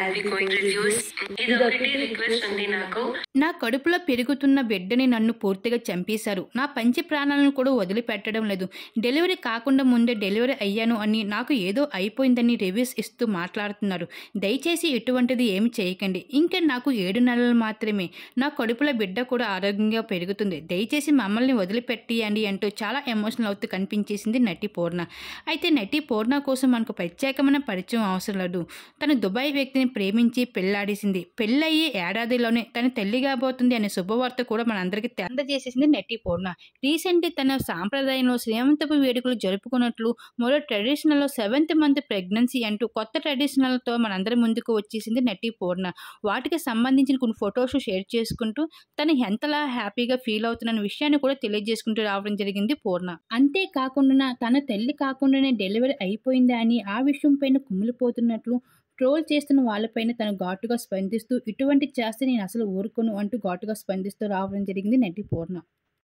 I'll be going reviews. ఇదొకటి request ఉంది నాకు నా కడుపులో పెరుగుతున్న బిడ్డని నన్ను పూర్తిగా చంపేశారు నా పంచి ప్రాణాలను కూడా వదిలిపెట్టడం లేదు డెలివరీ కాకుండా ముందే డెలివరీ అయ్యాను అని నాకు ఏదో అయిపోయిందని రివ్యూస్ ఇస్తూ మాట్లాడుతున్నారు దయచేసి ఇటువంటిది ఏమి చేయకండి ఇంకా నాకు ఏడు నెలలు మాత్రమే నా కడుపులో బిడ్డ కూడా ఆరోగ్యంగా పెరుగుతుంది దయచేసి మమ్మల్ని వదిలిపెట్టియండి అంటూ చాలా ఎమోషనల్ అవుతూ కనిపించేసింది నటి పూర్ణ అయితే నటి పూర్ణ కోసం మనకు ప్రత్యేకమైన పరిచయం అవసరం లేదు తను దుబాయ్ వ్యక్తిని ప్రేమించి పెళ్లాడేసింది పెళ్ళయ్యి ఏడాదిలోనే తన తల్లి కాబోతుంది అనే శుభవార్త కూడా మనందరికీ అందజేసేసింది నటి పూర్ణ రీసెంట్ తన సాంప్రదాయంలో శ్రీమంతపు వేడుకలు జరుపుకున్నట్లు మరో ట్రెడిషనల్లో సెవెంత్ మంత్ ప్రెగ్నెన్సీ అంటూ కొత్త ట్రెడిషనల్తో మనందరి ముందుకు వచ్చేసింది నటి పూర్ణ వాటికి సంబంధించిన కొన్ని ఫొటోస్ షేర్ చేసుకుంటూ తను ఎంతలా హ్యాపీగా ఫీల్ అవుతున్న విషయాన్ని కూడా తెలియజేసుకుంటూ రావడం జరిగింది పూర్ణ అంతేకాకుండా తన తల్లి కాకుండానే డెలివరీ అయిపోయిందా అని ఆ విషయం పైన కుమిలిపోతున్నట్లు ట్రోల్ చేస్తున్న వాళ్ళపైన తను ఘాటుగా స్పందిస్తూ ఇటువంటి చేస్తే నేను అసలు ఊరుకోను అంటూ ఘాటుగా స్పందిస్తూ రావడం జరిగింది నటి పూర్ణ